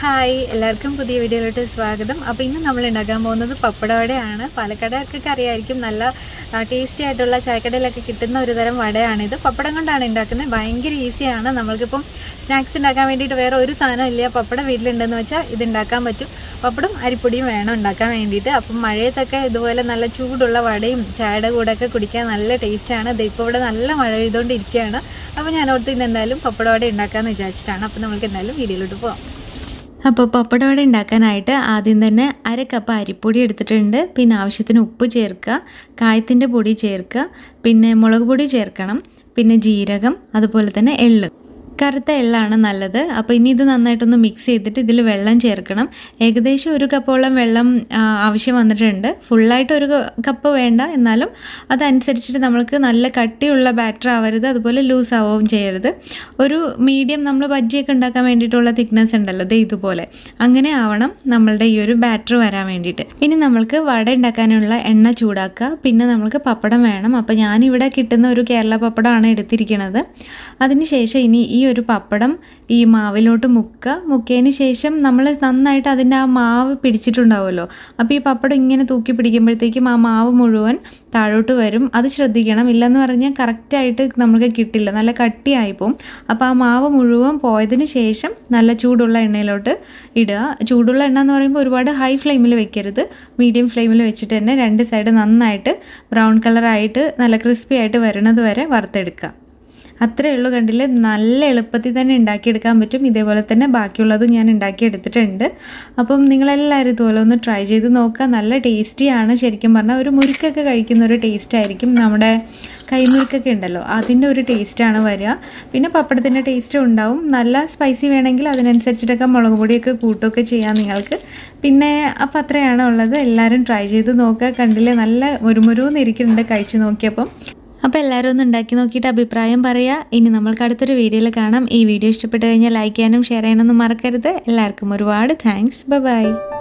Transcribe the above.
hi എല്ലാവർക്കും പുതിയ വീഡിയോയിലോട്ട് സ്വാഗതം അപ്പോൾ ഇന്ന് നമ്മൾ ഉണ്ടാക്കാൻ പോകുന്നത് പപ്പടവടയാണ് പാലക്കാടുകാർക്കൊക്കെ അറിയായിരിക്കും നല്ല ടേസ്റ്റി ആയിട്ടുള്ള ചായക്കടയിലൊക്കെ കിട്ടുന്ന ഒരു തരം വടയാണിത് പപ്പടം കൊണ്ടാണ് ഉണ്ടാക്കുന്നത് ഭയങ്കര ഈസിയാണ് നമ്മൾക്കിപ്പം സ്നാക്സ് ഉണ്ടാക്കാൻ വേണ്ടിയിട്ട് വേറെ ഒരു സാധനം ഇല്ല പപ്പടം വീട്ടിലുണ്ടെന്ന് വെച്ചാൽ ഇത് ഉണ്ടാക്കാൻ പറ്റും പപ്പടും അരിപ്പൊടിയും വേണം ഉണ്ടാക്കാൻ വേണ്ടിയിട്ട് അപ്പം മഴയത്തൊക്കെ ഇതുപോലെ നല്ല ചൂടുള്ള വടയും ചായയുടെ കൂടെയൊക്കെ കുടിക്കാൻ നല്ല ടേസ്റ്റാണ് ഇത് ഇപ്പോൾ ഇവിടെ നല്ല മഴ പെയ്തുകൊണ്ടിരിക്കുകയാണ് അപ്പോൾ ഞാൻ ഓർത്ത് ഇന്ന് എന്തായാലും പപ്പടവട ഉണ്ടാക്കാമെന്ന് വിചാരിച്ചിട്ടാണ് അപ്പോൾ നമുക്ക് എന്തായാലും വീഡിയോയിലോട്ട് പോകാം അപ്പോൾ പപ്പടവട ഉണ്ടാക്കാനായിട്ട് ആദ്യം തന്നെ അര കപ്പ് അരിപ്പൊടി എടുത്തിട്ടുണ്ട് പിന്നെ ആവശ്യത്തിന് ഉപ്പ് ചേർക്കുക കായത്തിൻ്റെ പൊടി ചേർക്കുക പിന്നെ മുളക് പൊടി ചേർക്കണം പിന്നെ ജീരകം അതുപോലെ തന്നെ എള്ള് കറുത്ത എള്ളാണ് നല്ലത് അപ്പോൾ ഇനി ഇത് നന്നായിട്ടൊന്ന് മിക്സ് ചെയ്തിട്ട് ഇതിൽ വെള്ളം ചേർക്കണം ഏകദേശം ഒരു കപ്പോളം വെള്ളം ആ, ആവശ്യം വന്നിട്ടുണ്ട് ഫുള്ളായിട്ട് ഒരു കപ്പ് വേണ്ട എന്നാലും അതനുസരിച്ചിട്ട് നമ്മൾക്ക് നല്ല കട്ടിയുള്ള ബാറ്റർ ആവരുത് അതുപോലെ ലൂസ് ആവുകയും ചെയ്യരുത് ഒരു മീഡിയം നമ്മൾ ബജ്ജിയൊക്കെ ഉണ്ടാക്കാൻ വേണ്ടിയിട്ടുള്ള തിക്നെസ് ഉണ്ടല്ലോ ദേ ഇതുപോലെ അങ്ങനെ ആവണം നമ്മളുടെ ഈ ഒരു ബാറ്റർ വരാൻ വേണ്ടിയിട്ട് ഇനി നമ്മൾക്ക് വട ഉണ്ടാക്കാനുള്ള എണ്ണ ചൂടാക്കുക പിന്നെ നമ്മൾക്ക് പപ്പടം വേണം അപ്പോൾ ഞാനിവിടെ കിട്ടുന്ന ഒരു കേരള പപ്പടമാണ് എടുത്തിരിക്കുന്നത് അതിനുശേഷം ഇനി ഈ ഒരു പപ്പടം ഈ മാവിലോട്ട് മുക്കുക മുക്കിയതിന് ശേഷം നമ്മൾ നന്നായിട്ട് അതിൻ്റെ ആ മാവ് പിടിച്ചിട്ടുണ്ടാവുമല്ലോ അപ്പോൾ ഈ പപ്പടം ഇങ്ങനെ തൂക്കി പിടിക്കുമ്പോഴത്തേക്കും ആ മാവ് മുഴുവൻ താഴോട്ട് വരും അത് ശ്രദ്ധിക്കണം ഇല്ലെന്ന് പറഞ്ഞാൽ കറക്റ്റായിട്ട് നമുക്ക് കിട്ടില്ല നല്ല കട്ടിയായിപ്പോവും അപ്പോൾ ആ മാവ് മുഴുവൻ പോയതിന് ശേഷം നല്ല ചൂടുള്ള എണ്ണയിലോട്ട് ഇടുക ചൂടുള്ള എണ്ണ എന്ന് പറയുമ്പോൾ ഒരുപാട് ഹൈ ഫ്ലെയിമിൽ വെക്കരുത് മീഡിയം ഫ്ലെയിമിൽ വെച്ചിട്ട് തന്നെ രണ്ട് സൈഡ് നന്നായിട്ട് ബ്രൗൺ കളറായിട്ട് നല്ല ക്രിസ്പി ആയിട്ട് വരുന്നത് വരെ വറുത്തെടുക്കുക അത്രേ ഉള്ളൂ കണ്ടില്ലേ നല്ല എളുപ്പത്തിൽ തന്നെ ഉണ്ടാക്കിയെടുക്കാൻ പറ്റും ഇതേപോലെ തന്നെ ബാക്കിയുള്ളത് ഞാൻ ഉണ്ടാക്കിയെടുത്തിട്ടുണ്ട് അപ്പം നിങ്ങളെല്ലാവരും ഇതുപോലെ ഒന്ന് ട്രൈ ചെയ്ത് നോക്കുക നല്ല ടേസ്റ്റിയാണ് ശരിക്കും പറഞ്ഞാൽ ഒരു മുറുക്കൊക്കെ കഴിക്കുന്ന ഒരു ടേസ്റ്റ് ആയിരിക്കും നമ്മുടെ കൈമുറുക്കൊക്കെ ഉണ്ടല്ലോ അതിൻ്റെ ഒരു ടേസ്റ്റാണ് വരിക പിന്നെ പപ്പടത്തിൻ്റെ ടേസ്റ്റും ഉണ്ടാവും നല്ല സ്പൈസി വേണമെങ്കിൽ അതിനനുസരിച്ചിട്ടൊക്കെ മുളക് പൊടിയൊക്കെ കൂട്ടുകയൊക്കെ ചെയ്യാം നിങ്ങൾക്ക് പിന്നെ അപ്പം അത്രയാണ് ഉള്ളത് എല്ലാവരും ട്രൈ ചെയ്ത് നോക്കുക കണ്ടില്ലേ നല്ല മുരുമുരുന്ന് ഇരിക്കുന്നുണ്ട് കഴിച്ച് നോക്കിയപ്പം അപ്പോൾ എല്ലാവരും ഒന്ന് ഉണ്ടാക്കി നോക്കിയിട്ട് അഭിപ്രായം പറയുക ഇനി നമ്മൾക്ക് അടുത്തൊരു വീഡിയോയിൽ കാണാം ഈ വീഡിയോ ഇഷ്ടപ്പെട്ട് കഴിഞ്ഞാൽ ലൈക്ക് ചെയ്യാനും ഷെയർ ചെയ്യാനൊന്നും മറക്കരുത് എല്ലാവർക്കും ഒരുപാട് താങ്ക്സ് ബൈ